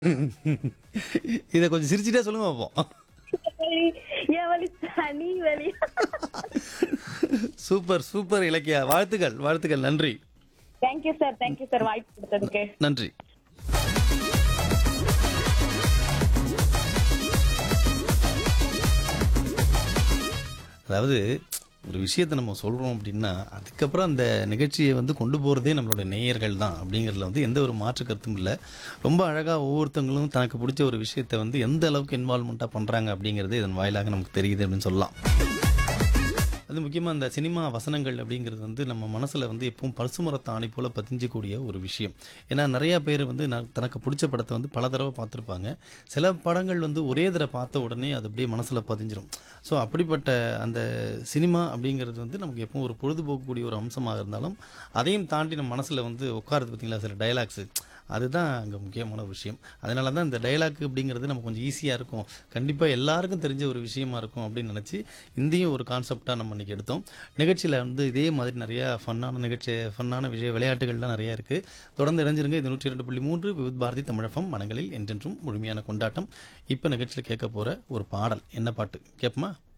இதை கொஞ்சம் சிரிச்சுட்டே சொல்லுங்க பார்ப்போம் வலி, என் வலி தனி வலி சூப்பர் சூப்பர் இலக்கியா வாழ்த்துக்கள் வாழ்த்துக்கள் நன்றி தேங்க்யூ சார் தேங்க்யூ சார் வாய்ப்பு கொடுத்ததுக்கு நன்றி அதாவது ஒரு விஷயத்தை நம்ம சொல்றோம் அப்படின்னா அதுக்கப்புறம் அந்த நிகழ்ச்சியை வந்து கொண்டு போறதே நம்மளோட நேயர்கள் தான் அப்படிங்கிறதுல வந்து எந்த ஒரு மாற்று கருத்தும் இல்லை ரொம்ப அழகா ஒவ்வொருத்தவங்களும் தனக்கு பிடிச்ச ஒரு விஷயத்தை வந்து எந்த அளவுக்கு இன்வால்மெண்ட்டாக பண்றாங்க அப்படிங்கிறது இதன் வாயிலாக நமக்கு தெரியுது அப்படின்னு சொல்லலாம் அது முக்கியமாக அந்த சினிமா வசனங்கள் அப்படிங்கிறது வந்து நம்ம மனசில் வந்து எப்பவும் பசுமரத்தை ஆணி போல் பதிஞ்சக்கூடிய ஒரு விஷயம் ஏன்னா நிறையா பேர் வந்து நான் தனக்கு பிடிச்ச படத்தை வந்து பல தடவை பார்த்துருப்பாங்க சில படங்கள் வந்து ஒரே தடவை பார்த்த உடனே அது அப்படியே மனசில் பதிஞ்சிரும் ஸோ அப்படிப்பட்ட அந்த சினிமா அப்படிங்கிறது வந்து நமக்கு எப்பவும் ஒரு பொழுதுபோக்கக்கூடிய ஒரு அம்சமாக இருந்தாலும் அதையும் தாண்டி நம்ம மனசில் வந்து உட்காருது பார்த்தீங்களா சில டைலாக்ஸு அதுதான் அங்கே முக்கியமான விஷயம் அதனால தான் இந்த டைலாக் அப்படிங்கிறது நமக்கு கொஞ்சம் ஈஸியாக இருக்கும் கண்டிப்பாக எல்லாருக்கும் தெரிஞ்ச ஒரு விஷயமா இருக்கும் அப்படின்னு நினச்சி இந்தியும் ஒரு கான்செப்டாக நம்ம இன்னைக்கு எடுத்தோம் நிகழ்ச்சியில் வந்து இதே மாதிரி நிறையா ஃபன்னான நிகழ்ச்சி ஃபன்னான விஷய விளையாட்டுகள்லாம் நிறையா இருக்குது தொடர்ந்து இணைஞ்சிருங்க இது நூற்றி ரெண்டு புள்ளி மூன்று விவித் பாரதி தமிழகம் மனங்களில் என்றென்றும் முழுமையான கொண்டாட்டம் இப்போ நிகழ்ச்சியில் கேட்க போகிற ஒரு பாடல் என்ன பாட்டு கேட்போமா